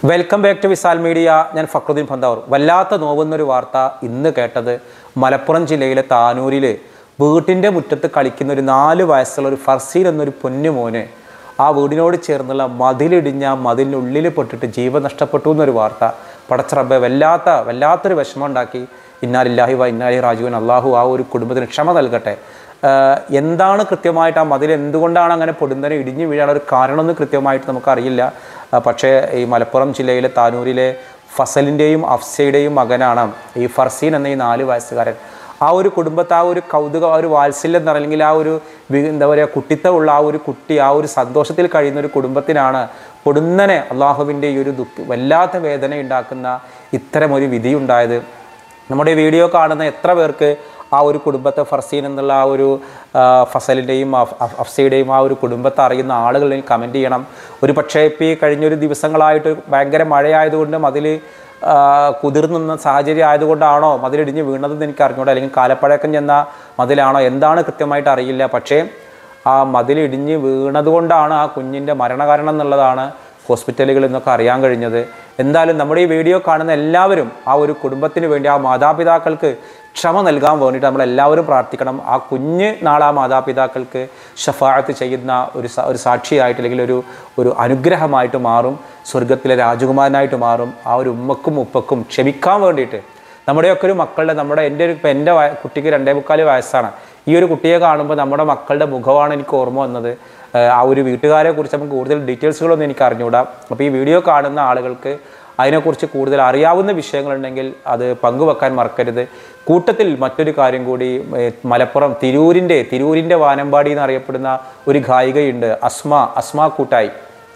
welcome back to വിസാൽ media ഞാൻ ഫക്രുദ്ദീൻ പന്താവൂർ വല്ലാത്ത നോവുന്നൊരു വാർത്ത ഇന്ന് കേട്ടത് മലപ്പുറം ജില്ലയിലെ താനൂരിൽ വീട്ടിൻ്റെ മുറ്റത്ത് കളിക്കുന്ന ഒരു നാല് വയസ്സുള്ള ഒരു ഫർസീൽ എന്നൊരു പൊന്നുമോന് ആ വീടിനോട് ചേർന്നുള്ള മതിലിടിഞ്ഞ മതിലിനുള്ളിൽ പെട്ടിട്ട് ജീവൻ നഷ്ടപ്പെട്ടു എന്നൊരു വാർത്ത പടച്ചറബെ വല്ലാത്ത വല്ലാത്തൊരു വിഷമം ഉണ്ടാക്കി ഇന്നാലില്ലാഹി വ ഇന്നാലി രാജുവൻ അള്ളാഹു ആ ഒരു കുടുംബത്തിന് ക്ഷമ നൽകട്ടെ ആഹ് എന്താണ് കൃത്യമായിട്ട് ആ മതിൽ എന്തുകൊണ്ടാണ് അങ്ങനെ പൊടുന്നതിന് ഇടിഞ്ഞു വീഴാനുള്ള ഒരു കാരണമെന്ന് കൃത്യമായിട്ട് നമുക്കറിയില്ല ആഹ് പക്ഷേ ഈ മലപ്പുറം ജില്ലയിലെ താനൂരിലെ ഫസലിൻ്റെയും അഫ്സയുടെയും മകനാണ് ഈ ഫർസീൻ എന്ന ഈ നാല് വയസ്സുകാരൻ ആ ഒരു കുടുംബത്തെ ആ ഒരു കൗതുകം ആ ഒരു വാത്സല്യം എന്ന് അല്ലെങ്കിൽ ആ ഒരു വി- എന്താ പറയുക കുട്ടിത്തമുള്ള ആ ഒരു കുട്ടി ആ ഒരു സന്തോഷത്തിൽ കഴിയുന്ന ഒരു കുടുംബത്തിനാണ് പൊടുന്നനെ അള്ളാഹുവിൻ്റെ ഈ ഒരു ദുഃഖ വല്ലാത്ത വേദന ഉണ്ടാക്കുന്ന ഇത്തരം ഒരു വിധി ഉണ്ടായത് നമ്മുടെ ഈ വീഡിയോ കാണുന്ന എത്ര പേർക്ക് ആ ഒരു കുടുംബത്തെ ഫർസീൻ എന്നുള്ള ആ ഒരു ആ, ഫസലിൻ്റെയും അഫ്- അഫ്- അഫ്സയുടെയും ആ ഒരു കുടുംബത്തെ അറിയുന്ന ആളുകൾ കമൻറ്റ് ചെയ്യണം ഒരു പക്ഷേ ഇപ്പോൾ ഈ കഴിഞ്ഞൊരു ദിവസങ്ങളായിട്ട് ഭയങ്കര മഴയായതുകൊണ്ട് മതിൽ കുതിർന്നുന്ന സാഹചര്യം ആയതുകൊണ്ടാണോ മതിലിടിഞ്ഞ് വീണതെന്ന് എനിക്ക് അറിഞ്ഞൂടാ അല്ലെങ്കിൽ കാലപ്പഴക്കം ചെന്ന മതിലാണോ എന്താണ് കൃത്യമായിട്ട് അറിയില്ല പക്ഷേ ആ മതിലിടിഞ്ഞ് വീണതുകൊണ്ടാണ് ആ കുഞ്ഞിൻ്റെ മരണകാരണം എന്നുള്ളതാണ് ഹോസ്പിറ്റലുകളിൽ നിന്നൊക്കെ അറിയാൻ കഴിഞ്ഞത് എന്തായാലും നമ്മുടെ ഈ വീഡിയോ കാണുന്ന എല്ലാവരും ആ ഒരു കുടുംബത്തിന് വേണ്ടി ആ മാതാപിതാക്കൾക്ക് ക്ഷമ നൽകാൻ വേണ്ടിയിട്ട് നമ്മൾ എല്ലാവരും പ്രാർത്ഥിക്കണം ആ കുഞ്ഞ് നാളെ ആ മാതാപിതാക്കൾക്ക് ഷഫാഴത്ത് ചെയ്യുന്ന ഒരു സ- ഒരു സാക്ഷിയായിട്ട് അല്ലെങ്കിൽ ഒരു ഒരു അനുഗ്രഹമായിട്ട് മാറും സ്വർഗത്തിലെ രാജകുമാരനായിട്ട് മാറും ആ ഒരു ഉമ്മക്കും ഉപ്പക്കും ക്ഷമിക്കാൻ വേണ്ടിയിട്ട് നമ്മുടെയൊക്കെ ഒരു മക്കളുടെ നമ്മുടെ എൻ്റെ ഒരു ഇപ്പം എൻ്റെ വയ- കുട്ടിക്ക് രണ്ടേ മുക്കാല് വയസ്സാണ് ഈ ഒരു കുട്ടിയെ കാണുമ്പോൾ നമ്മുടെ മക്കളുടെ മുഖമാണ് എനിക്ക് ഓർമ്മ വന്നത് ഏഹ് ആ ഒരു വീട്ടുകാരെ കുറിച്ച് നമുക്ക് കൂടുതൽ ഡീറ്റെയിൽസുകളൊന്നും എനിക്ക് അറിഞ്ഞുകൂടാ അപ്പോൾ ഈ വീഡിയോ കാണുന്ന ആളുകൾക്ക് അതിനെക്കുറിച്ച് കൂടുതൽ അറിയാവുന്ന വിഷയങ്ങളുണ്ടെങ്കിൽ അത് പങ്കുവെക്കാൻ മറക്കരുത് കൂട്ടത്തിൽ മറ്റൊരു കാര്യം കൂടി ഏഹ് മലപ്പുറം തിരൂരിൻ്റെ തിരൂരിൻ്റെ വാനമ്പാടി എന്നറിയപ്പെടുന്ന ഒരു ഗായികയുണ്ട് അസ്മ അസ്മ കൂട്ടായി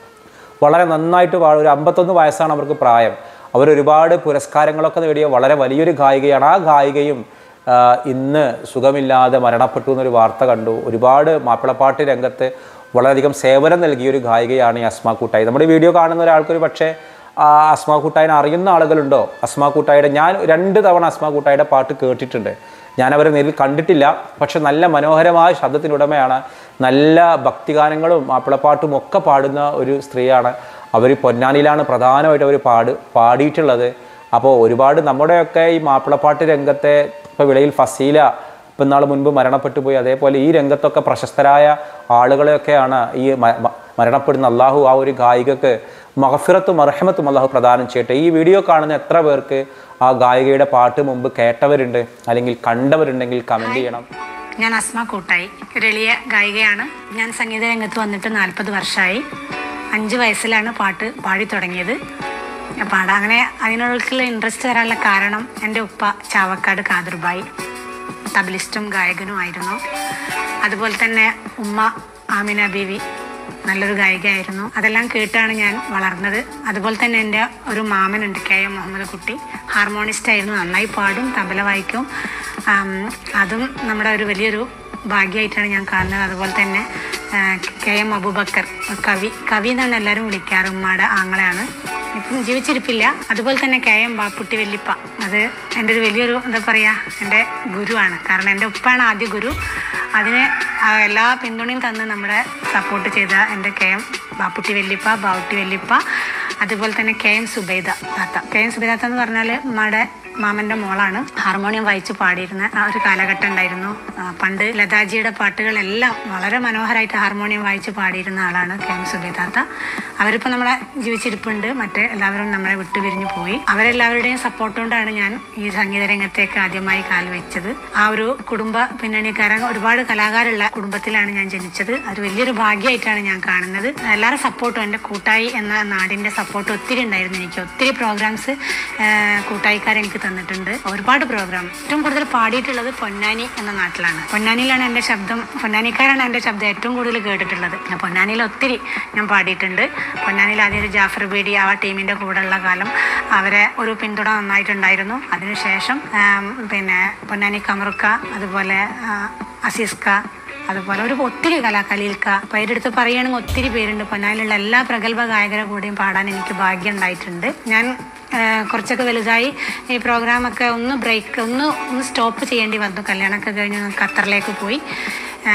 വളരെ നന്നായിട്ട് പാടും ഒരു അമ്പത്തൊന്ന് വയസ്സാണ് അവർക്ക് പ്രായം അവർ ഒരുപാട് പുരസ്കാരങ്ങളൊക്കെ നേടിയ വളരെ വലിയൊരു ഗായികയാണ് ആ ഗായികയും ആ, ഇന്ന് സുഖമില്ലാതെ മരണപ്പെട്ടു എന്നൊരു വാർത്ത കണ്ടു ഒരുപാട് മാപ്പിളപ്പാട്ട് രംഗത്ത് വളരെയധികം സേവനം നൽകിയ ഒരു ഗായികയാണ് ഈ അസ്മാ കൂട്ടായി നമ്മുടെ ഈ വീഡിയോ കാണുന്ന ഒരാൾക്കൊരു പക്ഷേ ആ അസ്മാ കൂട്ടായിനെ അറിയുന്ന ആളുകളുണ്ടോ അസ്മാ കൂട്ടായിയുടെ ഞാൻ രണ്ട് തവണ അസ്മാ കൂട്ടായിയുടെ പാട്ട് കേട്ടിട്ടുണ്ട് ഞാൻ അവരെ നേരിൽ കണ്ടിട്ടില്ല പക്ഷെ നല്ല മനോഹരമായ ശബ്ദത്തിനുടമയാണ് നല്ല ഭക്തിഗാനങ്ങളും മാപ്പിളപ്പാട്ടും ഒക്കെ പാടുന്ന ഒരു സ്ത്രീയാണ് അവർ പൊന്നാനിയിലാണ് പ്രധാനമായിട്ട് അവർ പാട് പാടിയിട്ടുള്ളത് അപ്പോൾ ഒരുപാട് നമ്മുടെയൊക്കെ ഈ മാപ്പിളപ്പാട്ട് രംഗത്തെ ഇപ്പോൾ വിളയിൽ ഫസീല ഇപ്പം നാൾ മുൻപ് മരണപ്പെട്ടു പോയി അതേപോലെ ഈ രംഗത്തൊക്കെ പ്രശസ്തരായ ആളുകളെയൊക്കെയാണ് ഈ മ- മ- മരണപ്പെടുന്ന അള്ളാഹു ആ ഒരു ഗായികക്ക് മഹഫിറത്തും അർഹമത്തും അള്ളാഹു പ്രദാനം ചെയ്യട്ടെ ഈ വീഡിയോ കാണുന്ന എത്ര പേർക്ക് ആ ഗായികയുടെ പാട്ട് മുമ്പ് കേട്ടവരുണ്ട് അല്ലെങ്കിൽ കണ്ടവരുണ്ടെങ്കിൽ കമൻറ്റ് ചെയ്യണം ഞാൻ അസ്മ കൂട്ടായി ഒരു എളിയ ഗായികയാണ് ഞാൻ സംഗീത രംഗത്ത് വന്നിട്ട് നാൽപ്പത് വർഷമായി അഞ്ച് വയസ്സിലാണ് പാട്ട് പാടി തുടങ്ങിയത് ഞാൻ പാടാം അങ്ങനെ അതിനുള്ള ഇൻട്രസ്റ്റ് വരാനുള്ള കാരണം എൻ്റെ ഉപ്പ ചാവക്കാട് കാതിർബായി തബലിസ്റ്റും ഗായകനുമായിരുന്നു അതുപോലെ തന്നെ ഉമ്മ ആമിന ബീവി നല്ലൊരു ഗായികയായിരുന്നു അതെല്ലാം കേട്ടാണ് ഞാൻ വളർന്നത് അതുപോലെ തന്നെ എൻ്റെ ഒരു മാമനുണ്ട് കെ എം മുഹമ്മദ് കുട്ടി ഹാർമോണിസ്റ്റ് ആയിരുന്നു നന്നായി പാടും തബല വായിക്കും ആം, അതും നമ്മുടെ ഒരു വലിയൊരു ഭാഗ്യമായിട്ടാണ് ഞാൻ കാണുന്നത് അതുപോലെ തന്നെ ആ, കെ എം അബൂബക്കർ കവി കവി എന്നാണ് എല്ലാവരും വിളിക്കാറ് ഉമ്മയുടെ ആങ്ങളെയാണ് ഇപ്പം ജീവിച്ചിരിപ്പില്ല അതുപോലെ തന്നെ കെ എം ബാപ്പുട്ടി വല്ലിപ്പ അത് എൻ്റെ ഒരു വലിയൊരു എന്താ പറയുക എൻ്റെ ഗുരുവാണ് കാരണം എൻ്റെ ഉപ്പാണ് ആദ്യ ഗുരു അതിന് ആ എല്ലാ പിന്തുണയും തന്ന് നമ്മളെ സപ്പോർട്ട് ചെയ്ത എൻ്റെ കെ എം ബാപ്പുട്ടി വല്ലിപ്പ ബാവുട്ടി വല്ലിപ്പ അതുപോലെ തന്നെ കെ എം സുബൈദ താത്ത കെ എം സുബൈദ താത്ത എന്ന് പറഞ്ഞാൽ നമ്മുടെ മാമൻ്റെ മോളാണ് ഹാർമോണിയം വായിച്ച് പാടിയിരുന്ന ആ ഒരു കാലഘട്ടം ഉണ്ടായിരുന്നു ആ, പണ്ട് ലതാജിയുടെ പാട്ടുകളെല്ലാം വളരെ മനോഹരമായിട്ട് ഹാർമോണിയം വായിച്ച് പാടിയിരുന്ന ആളാണ് കെ എം സുബൈദാത്ത അവരിപ്പോൾ നമ്മളെ ജീവിച്ചിരിപ്പുണ്ട് മറ്റ് എല്ലാവരും നമ്മളെ വിട്ടു പിരിഞ്ഞു പോയി അവരെല്ലാവരുടെയും സപ്പോർട്ട് കൊണ്ടാണ് ഞാൻ ഈ സംഗീത രംഗത്തേക്ക് ആദ്യമായി കാൽ വെച്ചത് ആ ഒരു കുടുംബ പിന്നണിക്കാരൻ ഒരുപാട് കലാകാരുള്ള കുടുംബത്തിലാണ് ഞാൻ ജനിച്ചത് അത് വലിയൊരു ഭാഗ്യമായിട്ടാണ് ഞാൻ കാണുന്നത് എല്ലാവരുടെ സപ്പോർട്ടും എൻ്റെ കൂട്ടായി എന്ന നാടിൻ്റെ സപ്പോർട്ട് ഒത്തിരി ഉണ്ടായിരുന്നു എനിക്ക് ഒത്തിരി പ്രോഗ്രാംസ് കൂട്ടായിക്കാർ എനിക്ക് തന്നിട്ടുണ്ട് ഒരുപാട് പ്രോഗ്രാം ഏറ്റവും കൂടുതൽ പാടിയിട്ടുള്ളത് പൊന്നാനി എന്ന നാട്ടിലാണ് പൊന്നാനിയിലാണ് എൻ്റെ ശബ്ദം പൊന്നാനിക്കാരാണ് എൻ്റെ ശബ്ദം ഏറ്റവും കൂടുതൽ കേട്ടിട്ടുള്ളത് ഞാൻ പൊന്നാനിയിൽ ഒത്തിരി ഞാൻ പാടിയിട്ടുണ്ട് പൊന്നാനിയിൽ ആദ്യം ഒരു ജാഫർ ബീഡി ആ ടീമിൻ്റെ കൂടെയുള്ള കാലം അവരെ ഒരു പിന്തുണ നന്നായിട്ടുണ്ടായിരുന്നു അതിനുശേഷം ആം, പിന്നെ പൊന്നാനി കമറുക്ക അതുപോലെ ആ, അസീസ്ക അതുപോലെ ഒരു ഒത്തിരി കലാകലിയിൽക്ക പേരെടുത്ത് പറയുകയാണെങ്കിൽ ഒത്തിരി പേരുണ്ട് പൊന്നാനിലുള്ള എല്ലാ പ്രഗത്ഭ ഗായകരെ കൂടെയും പാടാൻ എനിക്ക് ഭാഗ്യം ഉണ്ടായിട്ടുണ്ട് ഞാൻ ആ, കുറച്ചൊക്കെ വലുതായി ഈ പ്രോഗ്രാമൊക്കെ ഒന്ന് ബ്രേക്ക് ഒന്ന് ഒന്ന് സ്റ്റോപ്പ് ചെയ്യേണ്ടി വന്നു കല്യാണമൊക്കെ കഴിഞ്ഞ് ഞാൻ ഖത്തറിലേക്ക് പോയി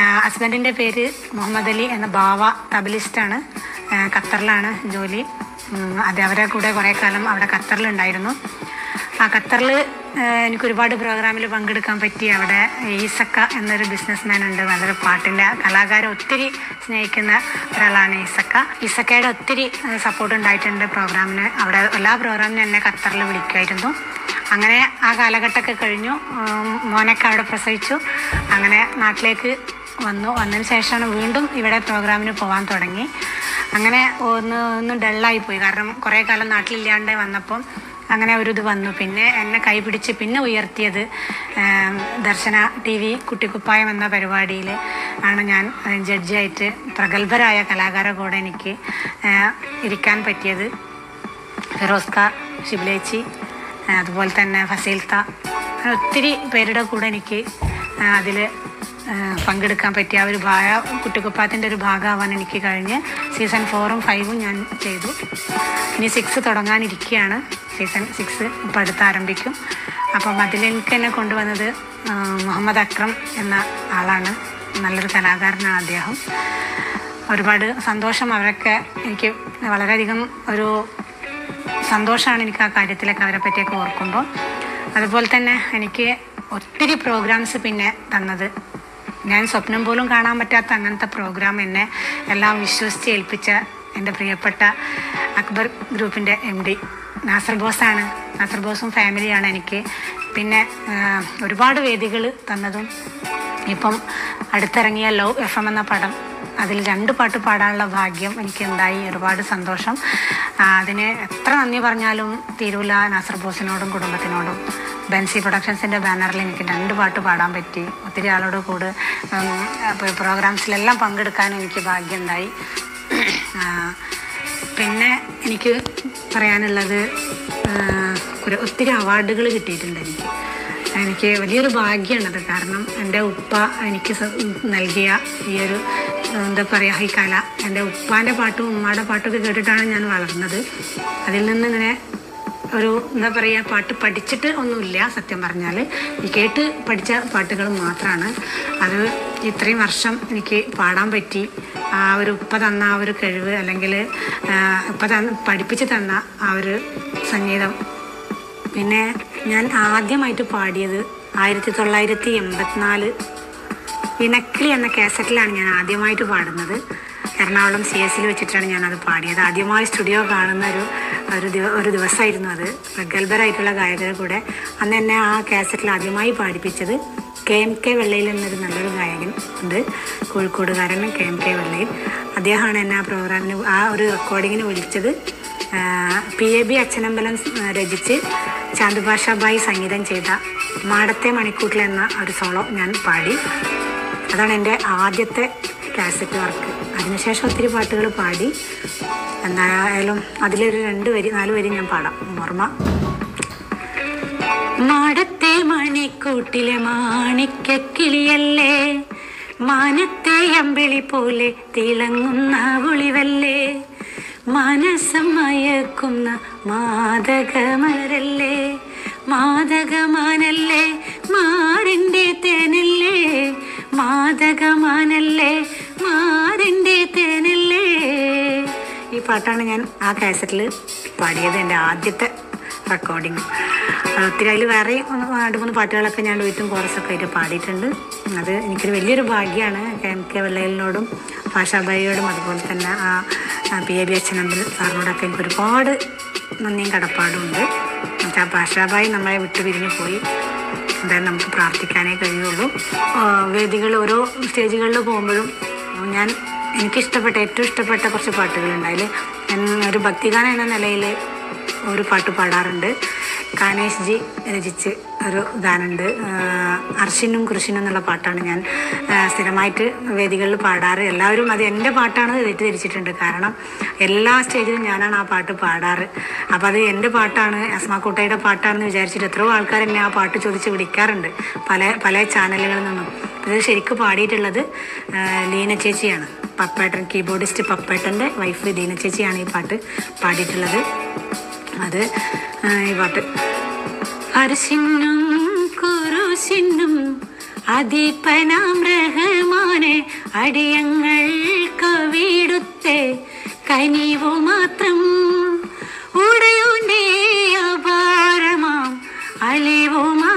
ഹസ്ബൻഡിൻ്റെ പേര് മുഹമ്മദ് അലി എന്ന ബാവ തബലിസ്റ്റാണ് ഖത്തറിലാണ് ജോലി ഉം, അത് അവരെ കൂടെ കുറേ കാലം അവിടെ ഖത്തറിലുണ്ടായിരുന്നു ആ ഖത്തറിൽ എനിക്ക് ഒരുപാട് പ്രോഗ്രാമിൽ പങ്കെടുക്കാൻ പറ്റി അവിടെ ഈസക്ക എന്നൊരു ബിസിനസ്മാൻ ഉണ്ട് നല്ലൊരു പാട്ടിൻ്റെ കലാകാരം ഒത്തിരി സ്നേഹിക്കുന്ന ഒരാളാണ് ഈസക്ക ഈസക്കയുടെ ഒത്തിരി സപ്പോർട്ട് ഉണ്ടായിട്ടുണ്ട് പ്രോഗ്രാമിന് അവിടെ എല്ലാ പ്രോഗ്രാമിനും എന്നെ ഖത്തറിൽ വിളിക്കുമായിരുന്നു അങ്ങനെ ആ കാലഘട്ടമൊക്കെ കഴിഞ്ഞു ഉം, മോനൊക്കെ അവിടെ പ്രസവിച്ചു അങ്ങനെ നാട്ടിലേക്ക് വന്നു വന്നതിന് ശേഷമാണ് വീണ്ടും ഇവിടെ പ്രോഗ്രാമിന് പോകാൻ തുടങ്ങി അങ്ങനെ ഒന്ന് ഒന്ന് ഡള്ളായി പോയി കാരണം കുറേ കാലം നാട്ടിലില്ലാണ്ട് വന്നപ്പം അങ്ങനെ ഒരു ഇത് വന്നു പിന്നെ എന്നെ കൈപിടിച്ച് പിന്നെ ഉയർത്തിയത് ആം, ദർശന ടി വി കുട്ടിക്കുപ്പായം എന്ന പരിപാടിയിൽ ആണ് ഞാൻ ആ, ജഡ്ജിയായിട്ട് പ്രഗത്ഭരായ കലാകാര കൂടെ എനിക്ക് ആ, ഇരിക്കാൻ പറ്റിയത് ഫിറോസ്ക ഷിബിലേച്ചി ആ, അതുപോലെ തന്നെ ഫസീൽത്ത അങ്ങനെ ഒത്തിരി പേരുടെ കൂടെ എനിക്ക് അതിൽ പങ്കെടുക്കാൻ പറ്റിയ ആ ഒരു ഭാഗ കുട്ടിക്കുപ്പാത്തിൻ്റെ ഒരു ഭാഗമാവാൻ എനിക്ക് കഴിഞ്ഞ് സീസൺ ഫോറും ഫൈവും ഞാൻ ചെയ്തു ഇനി സിക്സ് തുടങ്ങാനിരിക്കുകയാണ് സീസൺ സിക്സ് ഇപ്പം അടുത്ത് ആരംഭിക്കും അപ്പം അതിലേക്ക് എന്നെ കൊണ്ടുവന്നത് ആ, മുഹമ്മദ് അക്രം എന്ന ആളാണ് നല്ലൊരു കലാകാരനാണ് അദ്ദേഹം ഒരുപാട് സന്തോഷം അവരൊക്കെ എനിക്ക് വളരെയധികം ഒരു സന്തോഷമാണ് എനിക്ക് ആ കാര്യത്തിലൊക്കെ അവരെ പറ്റിയൊക്കെ ഓർക്കുമ്പോൾ അതുപോലെ തന്നെ എനിക്ക് ഒത്തിരി പ്രോഗ്രാംസ് പിന്നെ തന്നത് ഞാൻ സ്വപ്നം പോലും കാണാൻ പറ്റാത്ത അങ്ങനത്തെ പ്രോഗ്രാം എന്നെ എല്ലാം വിശ്വസിച്ച് ഏൽപ്പിച്ച എൻ്റെ പ്രിയപ്പെട്ട അക്ബർ ഗ്രൂപ്പിൻ്റെ എം ഡി നാസർ ബോസാണ് നാസർ ബോസും ഫാമിലിയാണ് എനിക്ക് പിന്നെ ആ, ഒരുപാട് വേദികൾ തന്നതും ഇപ്പം അടുത്തിറങ്ങിയ ലവ് എഫ് എം എന്ന പടം അതിൽ രണ്ട് പാട്ട് പാടാനുള്ള ഭാഗ്യം എനിക്കുണ്ടായി ഒരുപാട് സന്തോഷം ആ, അതിന് എത്ര നന്ദി പറഞ്ഞാലും തീരൂല നാസർ ബോസിനോടും കുടുംബത്തിനോടും ബെൻസി പ്രൊഡക്ഷൻസിൻ്റെ ബാനറിൽ എനിക്ക് രണ്ട് പാട്ട് പാടാൻ പറ്റി ഒത്തിരി ആളോട് കൂടെ ഉം, അപ്പോൾ പ്രോഗ്രാംസിലെല്ലാം പങ്കെടുക്കാനും എനിക്ക് ഭാഗ്യമുണ്ടായി ആ, പിന്നെ എനിക്ക് പറയാനുള്ളത് ആ, ഒരു ഒത്തിരി അവാർഡുകൾ കിട്ടിയിട്ടുണ്ട് എനിക്ക് എനിക്ക് വലിയൊരു ഭാഗ്യമാണത് കാരണം എൻ്റെ ഉപ്പ എനിക്ക് സ- നൽകിയ ഈ ഒരു എന്താ പറയുക ഈ കല എൻ്റെ ഉപ്പാൻ്റെ പാട്ടും ഉമ്മായുടെ പാട്ടൊക്കെ കേട്ടിട്ടാണ് ഞാൻ വളർന്നത് അതിൽ നിന്ന് ഇങ്ങനെ ഒരു എന്താ പറയുക പാട്ട് പഠിച്ചിട്ട് ഒന്നുമില്ല സത്യം പറഞ്ഞാൽ ഈ കേട്ട് പഠിച്ച പാട്ടുകൾ മാത്രമാണ് അത് ഇത്രയും വർഷം എനിക്ക് പാടാൻ പറ്റി ആ ഒരു ഉപ്പ തന്ന ആ ഒരു കഴിവ് അല്ലെങ്കിൽ ആ, ഉപ്പ തന്ന പഠിപ്പിച്ച് തന്ന ആ ഒരു സംഗീതം പിന്നെ ഞാൻ ആദ്യമായിട്ട് പാടിയത് ആയിരത്തി തൊള്ളായിരത്തി എൺപത്തിനാല് ഇണക്കിളി എന്ന കാസറ്റിലാണ് ഞാൻ ആദ്യമായിട്ട് പാടുന്നത് എറണാകുളം സി എസിൽ വെച്ചിട്ടാണ് ഞാനത് പാടിയത് ആദ്യമായി സ്റ്റുഡിയോ കാണുന്ന ഒരു ഒരു ദിവ ഒരു ദിവസമായിരുന്നു അത് പ്രഗത്ഭരായിട്ടുള്ള ഗായകരുടെ കൂടെ അന്ന് എന്നെ ആ കാസറ്റിൽ ആദ്യമായി പാടിപ്പിച്ചത് കെ എം കെ വെള്ളയിൽ എന്നൊരു നല്ലൊരു ഗായകൻ ഉണ്ട് കോഴിക്കോടുകാരൻ കെ എം കെ വെള്ളയിൽ അദ്ദേഹമാണ് എന്നെ ആ പ്രോഗ്രാമിന് ആ ഒരു റെക്കോർഡിങ്ങിന് വിളിച്ചത് പി എ ബി അച്ഛനമ്പലം ആ, രചിച്ച് ചാന്തുഭാഷാബായി സംഗീതം ചെയ്ത മാടത്തെ മണിക്കൂട്ടിൽ എന്ന ഒരു സോളോ ഞാൻ പാടി അതാണ് എൻ്റെ ആദ്യത്തെ കാസറ്റ് വർക്ക് അതിനുശേഷം ഒത്തിരി പാട്ടുകൾ പാടി എന്തായാലും അതിലൊരു രണ്ട് വരി നാല് വരി ഞാൻ പാടാം ഓർമ്മ മാടത്തെ മണിക്കൂട്ടിലെ മാണിക്കക്കിളിയല്ലേ മാനത്തെ അമ്പിളി പോലെ തിളങ്ങുന്ന ഒളിവല്ലേ മനസ്സം മയക്കുന്ന മാതകമലരല്ലേ മാതകമാനല്ലേ മാറിൻ്റെ തേനല്ലേ മാതകമാനല്ലേ മാറിൻ്റെ തേനല്ലേ ഈ പാട്ടാണ് ഞാൻ ആ കാസറ്റിൽ പാടിയത് എൻ്റെ ആദ്യത്തെ റെക്കോർഡിങ് ഒത്തിരി അതിൽ വേറെ ഒന്ന് രണ്ട് മൂന്ന് പാട്ടുകളൊക്കെ ഞാൻ വീട്ടും കോറസൊക്കെ ആയിട്ട് പാടിയിട്ടുണ്ട് അത് എനിക്കൊരു വലിയൊരു ഭാഗ്യമാണ് എം കെ വെള്ളയിലിനോടും ഭാഷാബായിയോടും അതുപോലെ തന്നെ ആ ആ പി എ ബി അച്ഛനമ്പിൽ സാറിനോടൊക്കെ എനിക്ക് ഒരുപാട് നന്ദിയും കടപ്പാടും ഉണ്ട് എന്നുവെച്ചാൽ ഭാഷാബായി നമ്മളെ വിട്ടു പിരിഞ്ഞു പോയി എന്തായാലും നമുക്ക് പ്രാർത്ഥിക്കാനേ കഴിയുള്ളൂ വേദികൾ ഓരോ സ്റ്റേജുകളിൽ പോകുമ്പോഴും ഞാൻ എനിക്കിഷ്ടപ്പെട്ട ഏറ്റവും ഇഷ്ടപ്പെട്ട കുറച്ച് പാട്ടുകളുണ്ട് അതിൽ ഞാൻ ഒരു ഭക്തിഗാനം എന്ന നിലയിൽ ഒരു പാട്ട് പാടാറുണ്ട് കാനേഷ് ജി രചിച്ച് ഒരു ഗാനമുണ്ട് അർഷിനും കൃഷിനും എന്നുള്ള പാട്ടാണ് ഞാൻ ആ, സ്ഥിരമായിട്ട് വേദികളിൽ പാടാറ് എല്ലാവരും അത് എൻ്റെ പാട്ടാണ് തെറ്റിദ്ധരിച്ചിട്ടുണ്ട് കാരണം എല്ലാ സ്റ്റേജിലും ഞാനാണ് ആ പാട്ട് പാടാറ് അപ്പോൾ അത് എൻ്റെ പാട്ടാണ് അസ്മാക്കോട്ടയുടെ പാട്ടാണെന്ന് വിചാരിച്ചിട്ട് എത്രയോ ആൾക്കാർ എന്നെ ആ പാട്ട് ചോദിച്ച് വിളിക്കാറുണ്ട് പല പല ചാനലുകളിൽ നിന്നും ഇത് ശരിക്കും പാടിയിട്ടുള്ളത് ആ, ലീന ചേച്ചിയാണ് പപ്പേട്ടൻ കീബോർഡിസ്റ്റ് പപ്പേട്ടൻ്റെ വൈഫ് ലീന ചേച്ചിയാണ് ഈ പാട്ട് പാടിയിട്ടുള്ളത് അത് ആ, ഈ പാട്ട് അരസിന്നും കുരുസിന്നും അതിപ്പനാം റഹ്മാനെ അടിയങ്ങൾ കവിടുത്തെ കനിവു മാത്രം അലിവുമാ